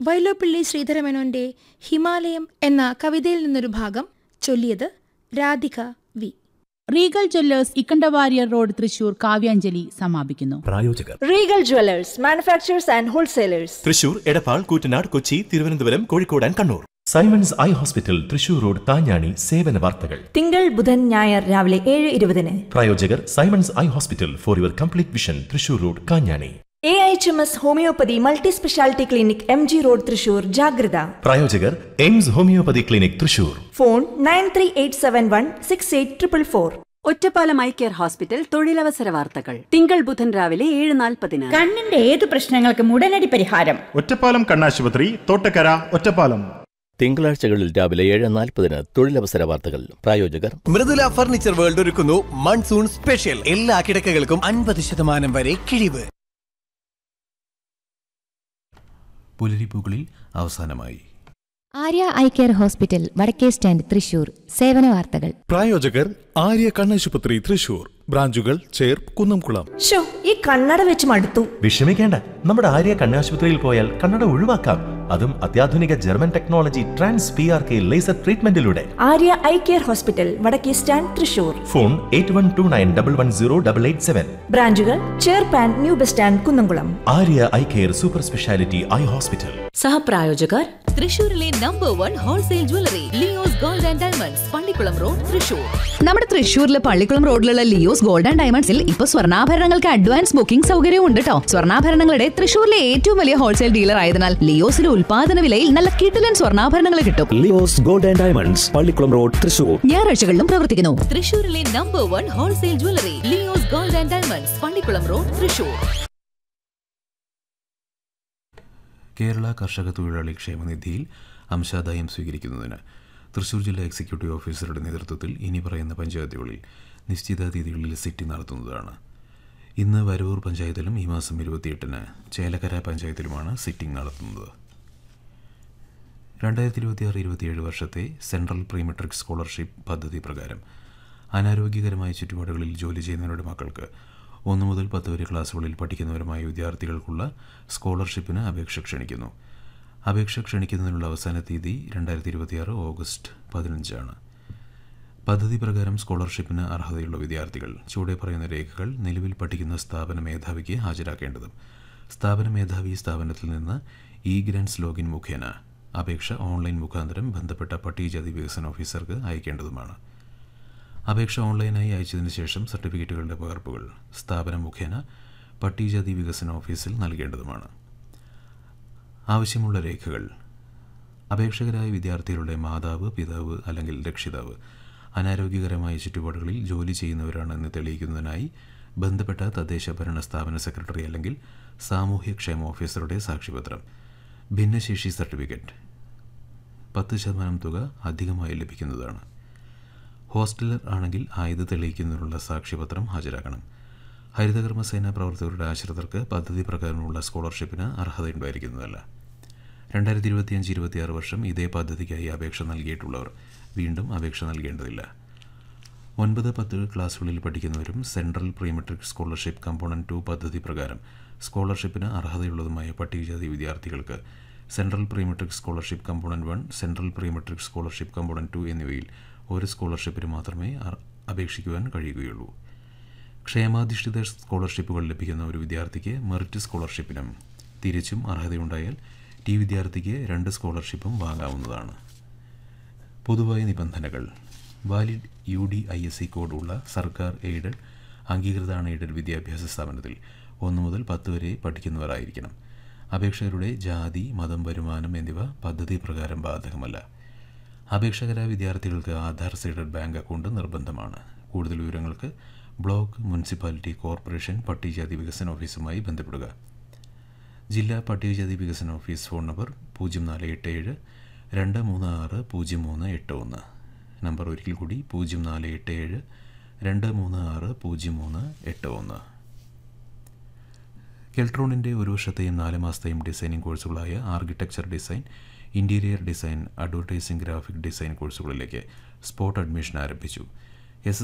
വൈലോപ്പിള്ളി ശ്രീധരമേനോന്റെ ഹിമാലയം എന്ന കവിതയിൽ നിന്നൊരു ഭാഗം ചൊല്ലിയത് Radhika V Regal jewellers Ikkanda Warrier road Thrissur Kavyanjali സമാപിക്കുന്നു പ്രായോജകർ Regal jewellers manufacturers and wholesalers Thrissur Edappal Koottanad Kochi Thiruvananthapuram Kozhikode and Kannur Simon's eye hospital Thrissur road Thanjani സേവന വാർത്തകൾ തിങ്കൾ ബുധൻ ഞായർ രാവിലെ ഏഴ് ഇരുപതിന് പ്രായോജകർ Simon's eye hospital for your complete vision Thrissur road Kanjani A H M S homeopathy multi speciality clinic M G road Thrissur ജാഗ്രത പ്രായോജകർ Aims homeopathy clinic Thrissur phone nine three eight seven one six eight triple four Ottapalam eye care hospital തൊഴിലവസര വാർത്തകൾ തിങ്കൾ ബുധൻ രാവിലെ ഏഴ് നാൽപ്പതിന് കണ്ണിന്റെ ഏത് പ്രശ്നങ്ങൾക്കും ഉടനടി പരിഹാരം ഒറ്റപ്പാലം കണ്ണാശുപത്രി തോട്ടക്കര ഒറ്റപ്പാലം തിങ്കളാഴ്ചകളിൽ രാവിലെ ഏഴ് നാൽപ്പതിന് തൊഴിലവസര വാർത്തകൾ പ്രായോജകർ മൃദുല ഫർണിച്ചർ വേൾഡ് ഒരുക്കുന്നു മൺസൂൺ സ്പെഷ്യൽ എല്ലാ കിടക്കകൾക്കും അൻപത് ശതമാനം വരെ കിഴിവ് പുലരിപ്പൂക്കളിൽ അവസാനമായി ആര്യ ഐ കെയർ ഹോസ്പിറ്റൽ വടക്കേ സ്റ്റാൻഡ് തൃശൂർ സേവന വാർത്തകൾ പ്രായോജകർ ആര്യ കണ്ണാശുപത്രി തൃശൂർ ബ്രാഞ്ചുകൾ ചേർപ്പ് കുന്നംകുളം ഷോ ഈ കണ്ണട വെച്ച് മടുത്തു വിഷമിക്കേണ്ട നമ്മുടെ ആര്യ കണ്ണാശുപത്രിയിൽ പോയാൽ കണ്ണട ഒഴിവാക്കാം അതും അത്യാധുനിക German technology trans P R K laser ട്രീറ്റ്മെന്റിലൂടെ ആര്യ ഐ കെയർ ഹോസ്പിറ്റൽ വടക്കേ stand Thrissur phone eight one two nine double one zero double eight seven ബ്രാഞ്ചുകൾ ചേർപ്പാൻ new bus stand Kunnamkulam Arya eye care super speciality eye hospital സഹപ്രായോജകർ തൃശൂരിലെ number one wholesale jewellery Leo's gold and diamonds Pallikkulam road Thrissur നമ്മുടെ തൃശൂരിലെ പള്ളിക്കുളം റോഡിലുള്ള Leo's gold and ഡയമണ്ട്സിൽ ഇപ്പൊ സ്വർണ്ണാഭരണങ്ങൾക്ക് അഡ്വാൻസ് ബുക്കിംഗ് സൗകര്യവും ഉണ്ട് കേട്ടോ സ്വർണ്ണാഭരണങ്ങളുടെ തൃശൂരിലെ ഏറ്റവും വലിയ ഹോൾസെയിൽ ഡീലർ ആയതിനാൽ ലിയോസിലെ ഉൽപാദന വിലയിൽ നല്ല കിടിലൻ സ്വർണ്ണാഭരണങ്ങൾ കിട്ടും Leo's gold and diamonds Pallikkulam road Thrissur ഞായറാഴ്ചകളിലും പ്രവർത്തിക്കുന്നു തൃശൂരിലെ number one wholesale jewellery Leo's gold and diamonds Pallikkulam road Thrissur Kerala കർഷക തൊഴിലാളി ക്ഷേമനിധിയിൽ അംശാദായം സ്വീകരിക്കുന്നതിന് തൃശൂർ ജില്ലാ എക്സിക്യൂട്ടീവ് ഓഫീസറുടെ നേതൃത്വത്തിൽ ഇനി പറയുന്ന പഞ്ചായത്തുകളിൽ നിശ്ചിത തീയതികളിൽ സിറ്റിംഗ് നടത്തുന്നതാണ് ഇന്ന് വരവൂർ പഞ്ചായത്തിലും ഈ മാസം ഇരുപത്തിയെട്ടിന് ചേലക്കര പഞ്ചായത്തിലുമാണ് സിറ്റിംഗ് നടത്തുന്നത് രണ്ടായിരത്തി ഇരുപത്തിയാറ് ഇരുപത്തിയേഴ് വർഷത്തെ സെൻട്രൽ പ്രീമെട്രിക് സ്കോളർഷിപ്പ് പദ്ധതി പ്രകാരം അനാരോഗ്യകരമായ ചുറ്റുപാടുകളിൽ ജോലി ചെയ്യുന്നവരുടെ മക്കൾക്ക് ഒന്ന് മുതൽ പത്ത് വരെ ക്ലാസ്സുകളിൽ പഠിക്കുന്നവരുമായ വിദ്യാർത്ഥികൾക്കുള്ള സ്കോളർഷിപ്പിന് അപേക്ഷ ക്ഷണിക്കുന്നു അപേക്ഷ ക്ഷണിക്കുന്നതിനുള്ള അവസാന തീയതി രണ്ടായിരത്തി ഇരുപത്തിയാറ് ഓഗസ്റ്റ് പതിനഞ്ചാണ് പദ്ധതി പ്രകാരം സ്കോളർഷിപ്പിന് അർഹതയുള്ള വിദ്യാർത്ഥികൾ ചുവടെ പറയുന്ന രേഖകൾ നിലവിൽ പഠിക്കുന്ന സ്ഥാപന മേധാവിക്ക് ഹാജരാക്കേണ്ടതും സ്ഥാപന മേധാവി സ്ഥാപനത്തിൽ നിന്ന് ഇ ഗ്രാൻസ് ലോഗിൻ മുഖേന അപേക്ഷ ഓൺലൈൻ മുഖാന്തരം ബന്ധപ്പെട്ട പട്ടികജാതി വികസന ഓഫീസർക്ക് അയക്കേണ്ടതുമാണ് അപേക്ഷ ഓൺലൈനായി അയച്ചതിന് ശേഷം സർട്ടിഫിക്കറ്റുകളുടെ പകർപ്പുകൾ സ്ഥാപനം മുഖേന പട്ടികജാതി വികസന ഓഫീസിൽ നൽകേണ്ടതുമാണ് ആവശ്യമുള്ള രേഖകൾ അപേക്ഷകരായ വിദ്യാർത്ഥികളുടെ മാതാവ് പിതാവ് അല്ലെങ്കിൽ രക്ഷിതാവ് അനാരോഗ്യകരമായ ചുറ്റുപാടുകളിൽ ജോലി ചെയ്യുന്നവരാണെന്ന് തെളിയിക്കുന്നതിനായി ബന്ധപ്പെട്ട തദ്ദേശ ഭരണ സ്ഥാപന സെക്രട്ടറി അല്ലെങ്കിൽ സാമൂഹ്യക്ഷേമ ഓഫീസറുടെ സാക്ഷ്യപത്രം ഭിന്നശേഷി സർട്ടിഫിക്കറ്റ് പത്ത് ശതമാനം തുക അധികമായി ലഭിക്കുന്നതാണ് ഹോസ്റ്റലർ ആണെങ്കിൽ ആയത് തെളിയിക്കുന്നതിനുള്ള സാക്ഷ്യപത്രം ഹാജരാക്കണം ഹരിതകർമ്മസേന പ്രവർത്തകരുടെ ആശ്രിതർക്ക് പദ്ധതി പ്രകാരമുള്ള സ്കോളർഷിപ്പിന് അർഹതയുണ്ടായിരിക്കുന്നതല്ല രണ്ടായിരത്തി ഇരുപത്തിയഞ്ച് ഇരുപത്തിയാറ് വർഷം ഇതേ പദ്ധതിക്കായി അപേക്ഷ നൽകിയിട്ടുള്ളവർ വീണ്ടും അപേക്ഷ നൽകേണ്ടതില്ല ഒൻപത് പത്ത് ക്ലാസ്സുകളിൽ പഠിക്കുന്നവരും central prematric scholarship component two പദ്ധതി പ്രകാരം സ്കോളർഷിപ്പിന് അർഹതയുള്ളതുമായ പട്ടികജാതി വിദ്യാർത്ഥികൾക്ക് central prematric scholarship component one central prematric scholarship component two എന്നിവയിൽ ഒരു സ്കോളർഷിപ്പിന് മാത്രമേ അപേക്ഷിക്കുവാൻ കഴിയുകയുള്ളൂ ക്ഷേമാധിഷ്ഠിത സ്കോളർഷിപ്പുകൾ ലഭിക്കുന്ന ഒരു വിദ്യാർത്ഥിക്ക് മെറിറ്റ് സ്കോളർഷിപ്പിനും തിരിച്ചും അർഹതയുണ്ടായാൽ ടി വിദ്യാർത്ഥിക്ക് രണ്ട് സ്കോളർഷിപ്പും വാങ്ങാവുന്നതാണ് പൊതുവായ നിബന്ധനകൾ valid U D I S C code ഉള്ള സർക്കാർ എയ്ഡഡ് അംഗീകൃത എയ്ഡഡ് വിദ്യാഭ്യാസ സ്ഥാപനത്തിൽ ഒന്ന് മുതൽ പത്ത് വരെ പഠിക്കുന്നവരായിരിക്കണം അപേക്ഷകരുടെ ജാതി മതം വരുമാനം എന്നിവ പദ്ധതി പ്രകാരം ബാധകമല്ല അപേക്ഷകരായ വിദ്യാർത്ഥികൾക്ക് ആധാർ സീഡഡ് ബാങ്ക് അക്കൗണ്ട് നിർബന്ധമാണ് കൂടുതൽ വിവരങ്ങൾക്ക് ബ്ലോക്ക് മുനിസിപ്പാലിറ്റി കോർപ്പറേഷൻ പട്ടികജാതി വികസന ഓഫീസുമായി ബന്ധപ്പെടുക ജില്ലാ പട്ടികജാതി വികസന ഓഫീസ് ഫോൺ നമ്പർ പൂജ്യം നാല് എട്ട് ഏഴ് രണ്ട് മൂന്ന് ആറ് പൂജ്യം മൂന്ന് എട്ട് ഒന്ന് നമ്പർ ഒരിക്കൽ കൂടി പൂജ്യം നാല് എട്ട് ഏഴ് രണ്ട് മൂന്ന് ആറ് പൂജ്യം മൂന്ന് എട്ട് ഒന്ന് കെൽട്രോണിൻ്റെ ഒരു വർഷത്തെയും നാല് മാസത്തെയും ഡിസൈനിങ് കോഴ്സുകളായ architecture design interior design advertising graphic design കോഴ്സുകളിലേക്ക് സ്പോട്ട് അഡ്മിഷൻ ആരംഭിച്ചു